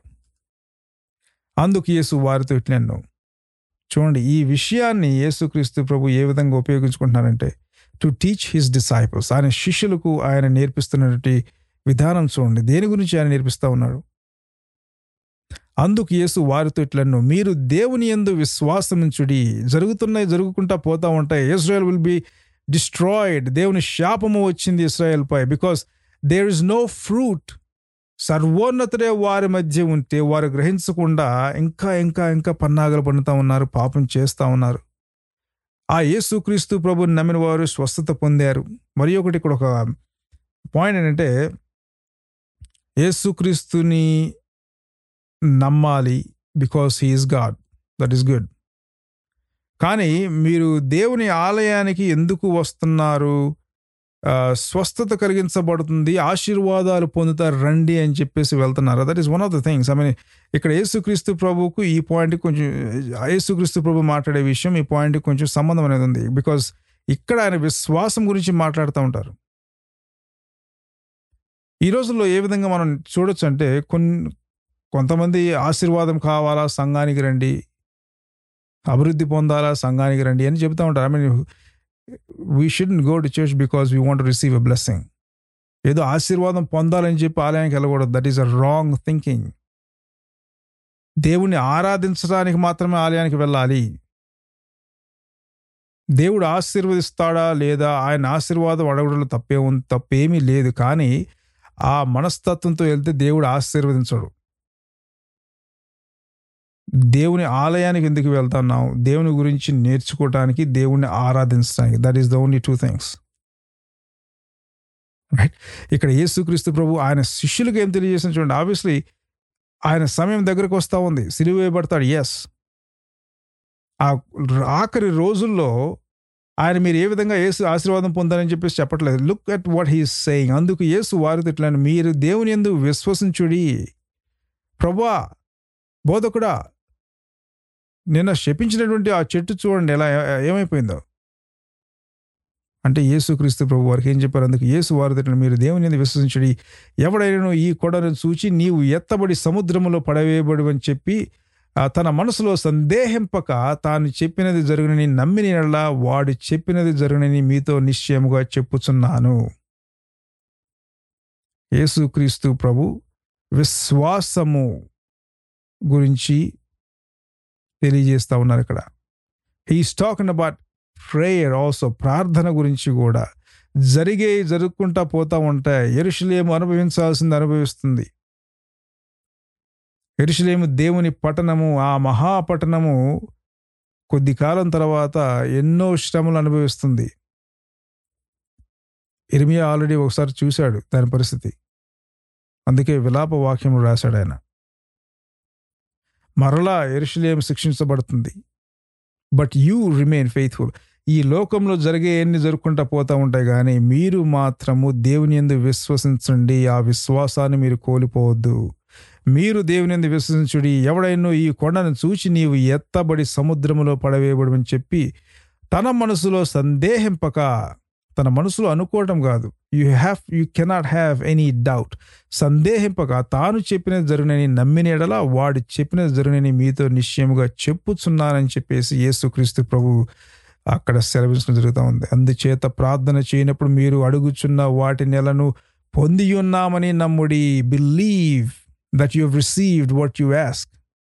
అందుకు యేసు వారితో ఇట్లెన్నో చూడండి ఈ విషయాన్ని యేసుక్రీస్తు ప్రభు ఏ విధంగా ఉపయోగించుకుంటున్నారంటే టు టీచ్ హిస్ డిసైపుల్స్ ఆయన శిష్యులకు ఆయన నేర్పిస్తున్నటువంటి విధానం చూడండి దేని గురించి ఆయన నేర్పిస్తా ఉన్నాడు అందుకు యేసు వారితో ఇట్లను మీరు దేవుని యందు విశ్వాసముంచుడి జరుగుతున్నాయి జరుగుకుంటా పోతా ఉంటాయి ఇజ్రాయెల్ విల్ బి డిస్ట్రాయిడ్ దేవుని శాపము వచ్చింది ఇస్రాయెల్ పై because there is no fruit సర్వోన్నతుడే వారి మధ్య ఉంటే వారు గ్రహించకుండా ఇంకా ఇంకా ఇంకా పన్నాగలు పన్నుతా ఉన్నారు పాపం చేస్తా ఉన్నారు ఆ యేసుక్రీస్తు ప్రభుని నమ్మిన వారు స్వస్థత పొందారు మరి ఒకటి ఇక్కడ ఒక పాయింట్ ఏంటంటే యేసుక్రీస్తుని నమ్మాలి because he is God that is good కానీ మీరు దేవుని ఆలయానికి ఎందుకు వస్తున్నారు ఆ, స్వస్థత కలిగించబడుతుంది ఆశీర్వాదాలు పొందుతారు రండి అని చెప్పేసి వెళ్తున్నారు that is one of the things I mean ఇక్కడ యేసుక్రీస్తు ప్రభువుకు ఈ పాయింట్ కొంచెం యేసుక్రీస్తు ప్రభు మాట్లాడే విషయం ఈ పాయింట్ కొంచెం సంబంధం అనేది ఉంది బికాస్ ఇక్కడ ఆయన విశ్వాసం గురించి మాట్లాడుతూ ఉంటారు ఈ రోజుల్లో ఏ విధంగా మనం చూడొచ్చు అంటే కొన్ని కొంతమంది ఆశీర్వాదం కావాలా సంఘానికి రండి అభివృద్ధి పొందాలా సంఘానికి రండి అని చెప్తా ఉంటారు I mean we should go to church because we want receive a blessing ఏదో ఆశీర్వాదం పొందాలని చెప్పి ఆలయానికి వెళ్ళకూడదు that is a wrong thinking దేవుణ్ణి ఆరాధించడానికి మాత్రమే ఆలయానికి వెళ్ళాలి దేవుడు ఆశీర్వదిస్తాడా లేదా ఆయన ఆశీర్వాదం అడగడంలో తప్పే ఉంది తప్పేమీ లేదు కానీ ఆ మనస్తత్వంతో వెళ్తే దేవుడు ఆశీర్వదించడు దేవుని ఆలయానికి ఎందుకు వెళ్తున్నాం దేవుని గురించి నేర్చుకోవటానికి దేవుణ్ణి ఆరాధించడానికి that is the only two things right ఇక్కడ యేసుక్రీస్తు ప్రభు ఆయన శిష్యులకు ఏం తెలియజేసిన చూడండి ఆబ్వియస్లీ ఆయన సమయం దగ్గరకు వస్తూ ఉంది సిలువ వేయబడతాడు ఎస్ ఆ ఆఖరి రోజుల్లో ఆయన మీరు ఏ విధంగా యేసు ఆశీర్వాదం పొందాలని చెప్పేసి చెప్పట్లేదు look at what he saying అందుకు యేసు వారితో ఇట్లా మీరు దేవుని ఎందు విశ్వసించుడి ప్రభా బోధకుడా నిన్న శపించినటువంటి ఆ చెట్టు చూడండి ఎలా ఏమైపోయిందో అంటే యేసుక్రీస్తు ప్రభు వారికి ఏం చెప్పారు అందుకు యేసు వారితో ఇట్లా మీరు దేవుని ఎందు విశ్వసించుడి ఎవడైనా ఈ కొడను చూచి నీవు ఎత్తబడి సముద్రములో పడవేయబడు అని చెప్పి ఆ తన మనసులో సందేహింపక తాను చెప్పినది జరుగునని నమ్మిన యెడల వాడు చెప్పినది జరుగునని మీతో నిశ్చయముగా చెప్పుచున్నాను యేసుక్రీస్తు ప్రభు విశ్వాసము గురించి తెలియజేస్తా ఉన్నారు ఇక్కడ he's talking about prayer also ప్రార్థన గురించి కూడా జరిగే జరుపుకుంటా పోతా ఉంటాయి ఎరుషులేము అనుభవించాల్సింది అనుభవిస్తుంది ఎరుషులేము దేవుని పట్టణము ఆ మహాపట్టణము కొద్ది కాలం తర్వాత ఎన్నో శ్రమలు అనుభవిస్తుంది ఇర్మియా ఆల్రెడీ ఒకసారి చూశాడు దాని పరిస్థితి అందుకే విలాప వాక్యము రాశాడు ఆయన మరలా ఎరుషులేం శిక్షించబడుతుంది బట్ యూ రిమైన్ ఫెయిత్ఫుల్ ఈ లోకంలో జరిగే ఎన్ని జరుపుకుంటా పోతా ఉంటాయి కానీ మీరు మాత్రము దేవుని ఎందు విశ్వసించండి ఆ విశ్వాసాన్ని మీరు కోల్పోవద్దు మీరు దేవుని ఎందు విశ్వసించుడి ఎవడైనా ఈ కొండను చూచి నీవు ఎత్తబడి సముద్రములో పడవేయబడమని చెప్పి తన మనసులో సందేహింపక తన మనసులో అనుకోవటం కాదు you have you cannot have any doubt సందేహింపక తాను చెప్పినది జరుగునని నమ్మిన ఎడల వాడు చెప్పినది జరుగునని మీతో నిశ్చయముగా చెప్పుచున్నానని చెప్పేసి యేసుక్రీస్తు ప్రభు అక్కడ సెలవించడం జరుగుతూ ఉంది అందుచేత ప్రార్థన చేయనప్పుడు మీరు అడుగుచున్న వాటి నెలను పొంది ఉన్నామని నమ్ముడి believe that you received what you ask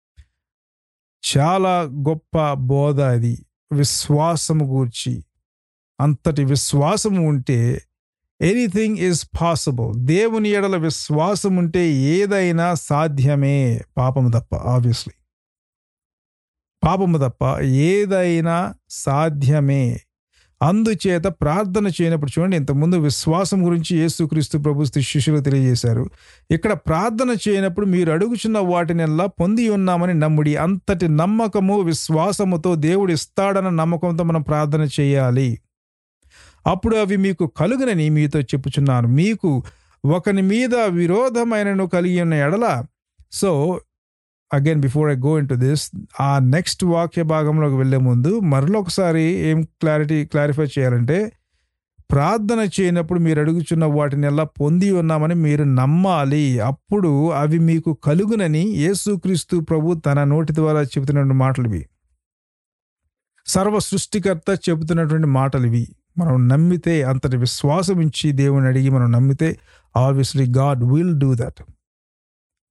చాలా గొప్ప బోధ అది విశ్వాసము గూర్చి అంతటి విశ్వాసము ఉంటే ఎనీథింగ్ ఈజ్ పాసిబుల్ దేవుని ఎడల విశ్వాసం ఉంటే ఏదైనా సాధ్యమే పాపము తప్ప ఆబ్వియస్లీ పాపము తప్ప ఏదైనా సాధ్యమే అందుచేత ప్రార్థన చేయనప్పుడు చూడండి ఇంతకుముందు విశ్వాసం గురించి యేసుక్రీస్తు ప్రభు శిష్యులు తెలియజేశారు ఇక్కడ ప్రార్థన చేయనప్పుడు మీరు అడుగుచున్న వాటినెల్లా పొంది ఉన్నామని నమ్ముడి అంతటి నమ్మకము విశ్వాసముతో దేవుడు ఇస్తాడన్న నమ్మకంతో మనం ప్రార్థన చేయాలి అప్పుడు అవి మీకు కలుగునని మీతో చెప్పుచున్నాను మీకు ఒకని మీద విరోధమైనను కలిగి ఉన్న ఎడల so again before I go in to this ఆ నెక్స్ట్ వాక్య భాగంలోకి వెళ్ళే ముందు మరొకసారి ఏం క్లారిటీ క్లారిఫై చేయాలంటే ప్రార్థన చేయనప్పుడు మీరు అడుగుచున్న వాటిని ఎలా పొంది ఉన్నామని మీరు నమ్మాలి అప్పుడు అవి మీకు కలుగునని యేసుక్రీస్తు ప్రభు తన నోటి ద్వారా చెబుతున్నటువంటి మాటలు ఇవి సర్వ సృష్టికర్త చెబుతున్నటువంటి మాటలు ఇవి మనం నమ్మితే అంతటి విశ్వాసం ఇచ్చి దేవుని అడిగి మనం నమ్మితే obviously God will do that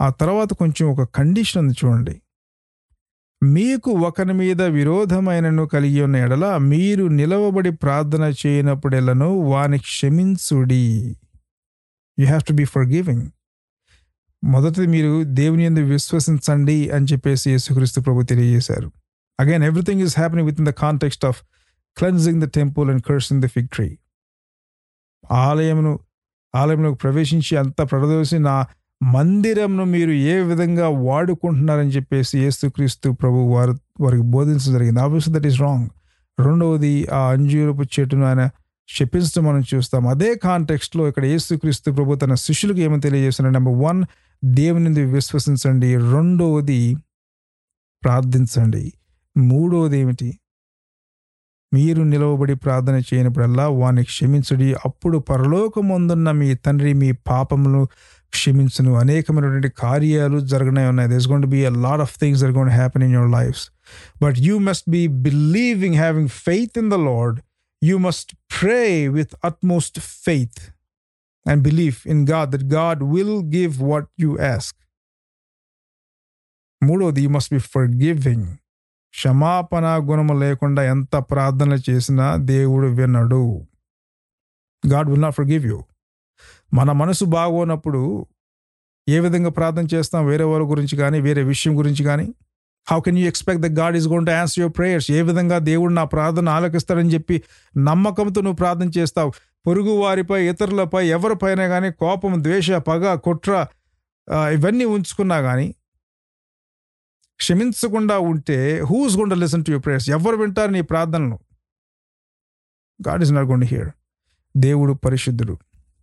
ఆ తర్వాత కొంచెం ఒక కండిషన్ ఉంది చూడండి మీకు ఒకరి మీద విరోధమైనను కలిగి ఉన్న ఎడల మీరు నిలవబడి ప్రార్థన చేయనప్పుడెల్లను వాని క్షమించుడి you have to be forgiving మొదటిది మీరు దేవుని ఎందు విశ్వసించండి అని చెప్పేసి యేసుక్రీస్తు ప్రభు తెలియజేశారు again everything is happening with in the context of cleansing the temple and cursing the fig tree ఆలయమును ఆలయంలోకి ప్రవేశించి అంత ప్రదోసి నా మందిరంను మీరు ఏ విధంగా వాడుకుంటున్నారని చెప్పేసి యేసుక్రీస్తు ప్రభు వారు వారికి బోధించడం జరిగింది ఆబ్వియస్లీ దట్ ఈస్ రాంగ్ రెండవది ఆ అంజూరపు చెట్టును ఆయన శపించడం మనం చూస్తాం అదే కాంటెక్స్ట్లో ఇక్కడ యేసుక్రీస్తు ప్రభు తన శిష్యులకు ఏమని తెలియజేస్తున్నారు నెంబర్ వన్ దేవుని విశ్వసించండి రెండవది ప్రార్థించండి మూడవది ఏమిటి మీరు నిలవబడి ప్రార్థన చేయనప్పుడల్లా వాని క్షమించుడి అప్పుడు పరలోకమందున్న మీ తండ్రి మీ పాపములు క్షమించును అనేకమైనటువంటి కార్యాలు జరగనే ఉన్నాయి this gonna be a lot of things are gonna happen in your lifes but you must be believing having faith in the Lord you must pray with utmost faith and believe in God that God will give what you ask మూడోది you must be forgiving క్షమాపణ గుణము లేకుండా ఎంత ప్రార్థన చేసినా దేవుడు వినడు God will not forgive you మన మనసు బాగోనప్పుడు ఏ విధంగా ప్రార్థన చేస్తాం వేరే వాళ్ళ గురించి కానీ వేరే విషయం గురించి కానీ how can you expect the God is gonna answer your prayers ఏ విధంగా దేవుడు నా ప్రార్థన ఆలకిస్తాడని చెప్పి నమ్మకంతో నువ్వు ప్రార్థన చేస్తావు పొరుగు వారిపై ఇతరులపై ఎవరిపైనా కానీ కోపం ద్వేష పగ కుట్ర ఆ, ఇవన్నీ ఉంచుకున్నా కానీ క్షమించకుండా ఉంటే who's gonna listen to your prayers ఎవరు వింటారు నీ ప్రార్థనలు God is not gonna hear దేవుడు పరిశుద్ధుడు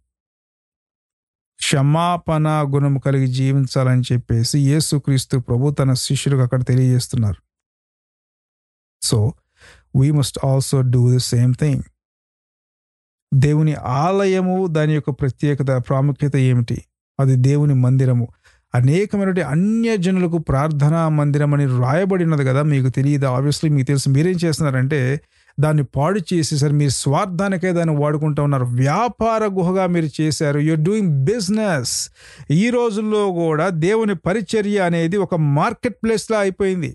క్షమాపణ గుణం కలిగి జీవించాలని చెప్పేసి యేసుక్రీస్తు ప్రభు తన శిష్యులకు అక్కడ తెలియజేస్తున్నారు so we must also do the same thing దేవుని ఆలయము దాని యొక్క ప్రత్యేకత ప్రాముఖ్యత ఏమిటి అది దేవుని మందిరము అనేకమైనటువంటి అన్య జనులకు ప్రార్థనా మందిరం అని రాయబడినది కదా మీకు తెలియదు ఆబ్వియస్లీ మీకు తెలుసు మీరేం చేస్తున్నారంటే దాన్ని పాడు చేసేసారు మీరు స్వార్థానికే దాన్ని వాడుకుంటూ ఉన్నారు వ్యాపార గుహగా మీరు చేశారు యూర్ డూయింగ్ బిజినెస్ ఈ రోజుల్లో కూడా దేవుని పరిచర్య అనేది ఒక మార్కెట్ ప్లేస్లా అయిపోయింది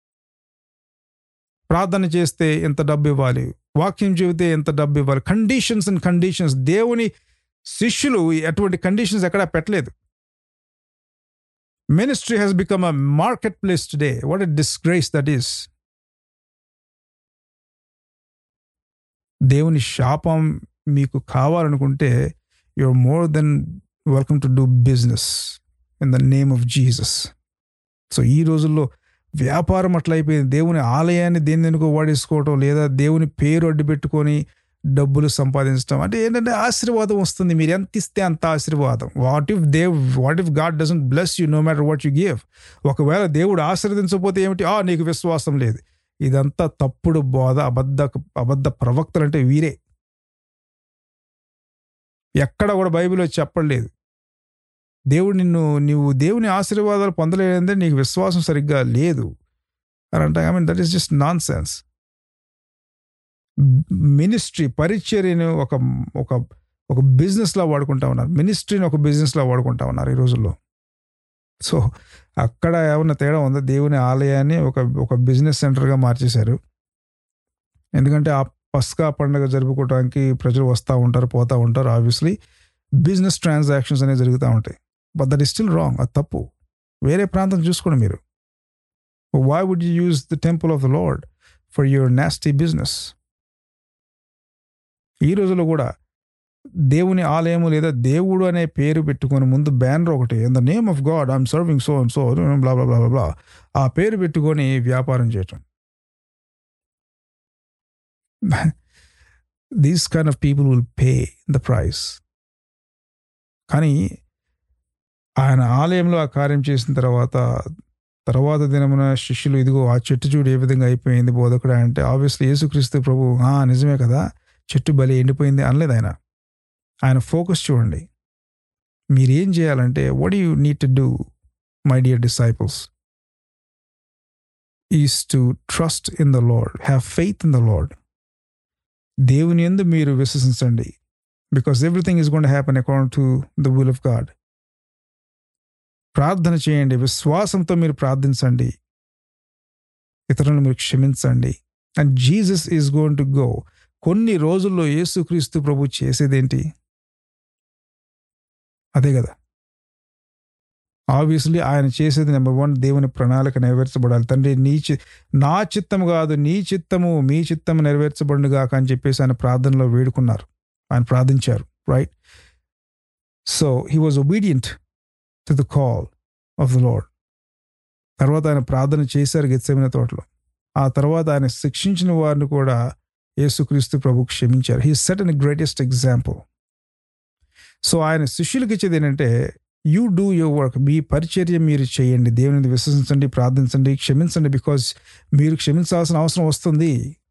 ప్రార్థన చేస్తే ఎంత డబ్బు ఇవ్వాలి వాక్యం చెబితే ఎంత డబ్బు ఇవ్వాలి కండిషన్స్ అండ్ కండిషన్స్ దేవుని శిష్యులు ఎటువంటి కండిషన్స్ ఎక్కడా పెట్టలేదు ministry has become a market place today what a disgrace that is దేవుని శాపం మీకు కావాలనుకుంటే your more then welcome to do business in the name of Jesus so ఈ రోజుల్లో వ్యాపారం అట్లయిపోయింది దేవుని ఆలయాన్ని దేని దేనికో వాడేసుకోవటం లేదా దేవుని పేరు అడ్డు పెట్టుకొని డబ్బులు సంపాదించడం అంటే ఏంటంటే ఆశీర్వాదం వస్తుంది మీరు ఎంత ఇస్తే అంత ఆశీర్వాదం వాట్ ఇఫ్ దేవ్ what if God doesn't bless you no matter what you give ఒకవేళ దేవుడు ఆశీర్వదించకపోతే ఏమిటి ఆ నీకు విశ్వాసం లేదు ఇదంతా తప్పుడు బోధ అబద్ధ అబద్ధ ప్రవక్తలు అంటే వీరే ఎక్కడ కూడా బైబిల్లో చెప్పలేదు దేవుడు నిన్ను నీవు దేవుని ఆశీర్వాదాలు పొందలేదంటే నీకు విశ్వాసం సరిగ్గా లేదు అని అంటే I mean that is just nonsense ministry పరిచర్యను ఒక ఒక ఒక బిజినెస్లా వాడుకుంటా ఉన్నారు మినిస్ట్రీని ఒక బిజినెస్లా వాడుకుంటా ఉన్నారు ఈ రోజుల్లో సో అక్కడ ఏమన్నా తేడా ఉందా దేవుని ఆలయాన్ని ఒక ఒక బిజినెస్ సెంటర్గా మార్చేశారు ఎందుకంటే ఆ పస్కా పండుగ జరుపుకోవడానికి ప్రజలు వస్తూ ఉంటారు పోతూ ఉంటారు ఆబ్వియస్లీ బిజినెస్ ట్రాన్సాక్షన్స్ అనేవి జరుగుతూ ఉంటాయి but that is still wrong అది తప్పు వేరే ప్రాంతం చూసుకోండి మీరు why would you use the temple of the Lord for your nasty business ఈ రోజుల్లో కూడా దేవుని ఆలయము లేదా దేవుడు అనే పేరు పెట్టుకొని ముందు బ్యానర్ ఒకటి in the name of God I'm serving so and so blah blah blah blah ఆ పేరు పెట్టుకొని వ్యాపారం చేయటం these kind of people will pay the price కానీ ఆయన ఆలయంలో ఆ కార్యం చేసిన తర్వాత తర్వాత దినమున శిష్యులు ఇదిగో ఆ చెట్టు చూడు ఏ విధంగా అయిపోయింది బోధకుడు అంటే ఆబ్వియస్లీ యేసుక్రీస్తు ప్రభు "ఆ, నిజమే కదా చెట్టు బలి ఎండిపోయింది అనలేదు ఆయన ఆయన ఫోకస్ చూడండి మీరేం చేయాలంటే what you need to do my dear disciples is to trust in the Lord have faith in the Lord దేవుని ఎందు మీరు విశ్వసించండి because everything is gonna happen according to the will of God ప్రార్థన చేయండి విశ్వాసంతో మీరు ప్రార్థించండి ఇతరులను మీరు క్షమించండి and Jesus is going to go కొన్ని రోజుల్లో యేసుక్రీస్తు ప్రభు చేసేదేంటి అదే కదా ఆబ్వియస్లీ ఆయన చేసేది నెంబర్ వన్ దేవుని ప్రణాళిక నెరవేర్చబడాలి తండ్రి నీ చి నా చిత్తము కాదు నీ చిత్తము మీ చిత్తము నెరవేర్చబడును గాక అని చెప్పేసి ఆయన ప్రార్థనలో వేడుకున్నారు ఆయన ప్రార్థించారు right so he was obedient to the call of the Lord తర్వాత ఆయన ప్రార్థన చేశారు గెత్సమైన తోటలో ఆ తర్వాత ఆయన శిక్షించిన వారిని కూడా యేసుక్రీస్తు ప్రభు క్షమించారు he set an greatest example so ఆయన శిష్యులకి ఇచ్చేది ఏంటంటే యూ డూ యువర్ వర్క్ మీ పరిచర్య మీరు చేయండి దేవుని విశ్వసించండి ప్రార్థించండి క్షమించండి బికాజ్ మీరు క్షమించాల్సిన అవసరం వస్తుంది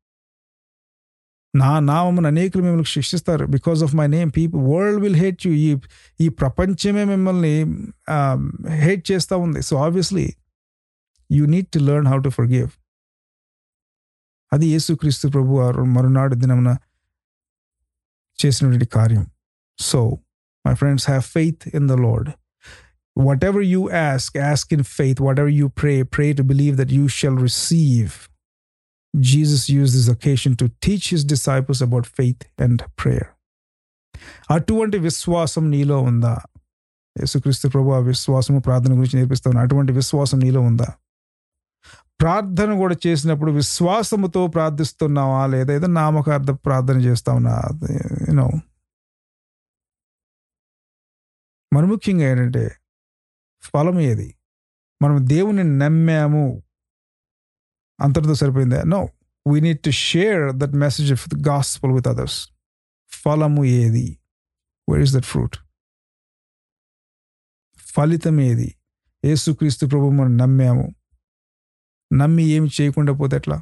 నా నామమును అనేకులు మిమ్మల్ని శిక్షిస్తారు because of my name people world will hate you ఈ ఈ ప్రపంచమే మిమ్మల్ని హేట్ చేస్తూ ఉంది so obviously you need to learn how to forgive అది యేసుక్రీస్తు ప్రభు వారు మరునాడు దినమున చేసినటువంటి కార్యం so my friends have faith in the Lord whatever you ask ask in faith whatever you pray pray to believe that you shall receive Jesus used this occasion to teach his disciples about faith and prayer. అటువంటి విశ్వాసం నీలో ఉందా యేసుక్రీస్తు ప్రభు ఆ విశ్వాసము ప్రార్థన గురించి నేర్పిస్తా ఉన్నా అటువంటి విశ్వాసం నీలో ఉందా ప్రార్థన కూడా చేసినప్పుడు విశ్వాసముతో ప్రార్థిస్తున్నావా లేదా ఏదో నామకార్థ ప్రార్థన చేస్తా ఉన్నా యూనో మరి ముఖ్యంగా ఏంటంటే ఫలం ఏది మనం దేవుని నమ్మాము అంతటితో సరిపోయిందా no we need to share that message of the gospel with others ఫలము ఏది వేర్ ఇస్ దట్ ఫ్రూట్ ఫలితం ఏది యేసుక్రీస్తు ప్రభు మనం నమ్మాము నమ్మి ఏమి చేయకుండా పోతే ఎట్లా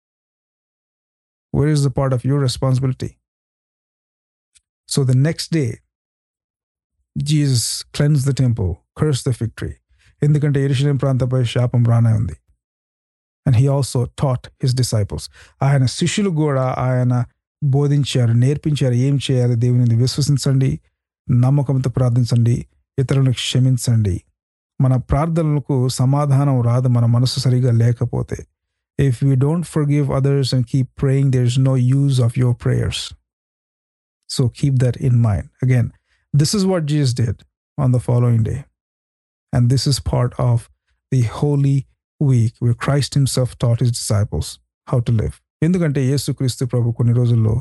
where is the part of your responsibility so the next day Jesus cleanse the temple curse the fig tree ఎందుకంటే ఎరుషలేం ప్రాంతంపై శాపం రానే ఉంది and he also taught his disciples ఆయన శిష్యులు కూడా ఆయన బోధించారు నేర్పించారు ఏం చేయాలి దేవుని విశ్వసించండి నమ్మకంతో ప్రార్థించండి ఇతరులను క్షమించండి మన ప్రార్థనలకు సమాధానం రాదు మన మనసు సరిగా లేకపోతే if you don't forgive others and keep praying there is no use of your prayers so keep that in mind again this is what Jesus did on the following day and this is part of the Holi Week where Christ himself taught his disciples how to live. ఎందుకంటే యేసుక్రీస్తు ప్రభు కొన్ని రోజుల్లో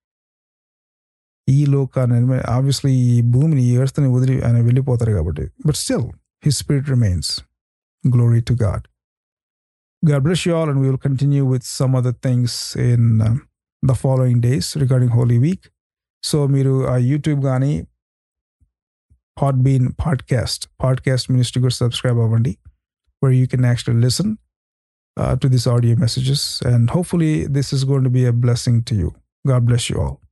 ఈ లోకాన్ని obviously ఈ భూమిని ఈ ఎర్త్ని వదిలి ఆయన వెళ్ళిపోతారు కాబట్టి but still his spirit remains glory to God God bless you all and we will continue with some other things in the following days regarding Holy Week so మీరు ఆ యూట్యూబ్ కానీ పాడ్బీన్ పాడ్కాస్ట్ పాడ్కాస్ట్ మినిస్ట్రీ కూడా subscribe అవ్వండి where you can actually listen uh, to these audio messages. And hopefully, this is going to be a blessing to you. God bless you all.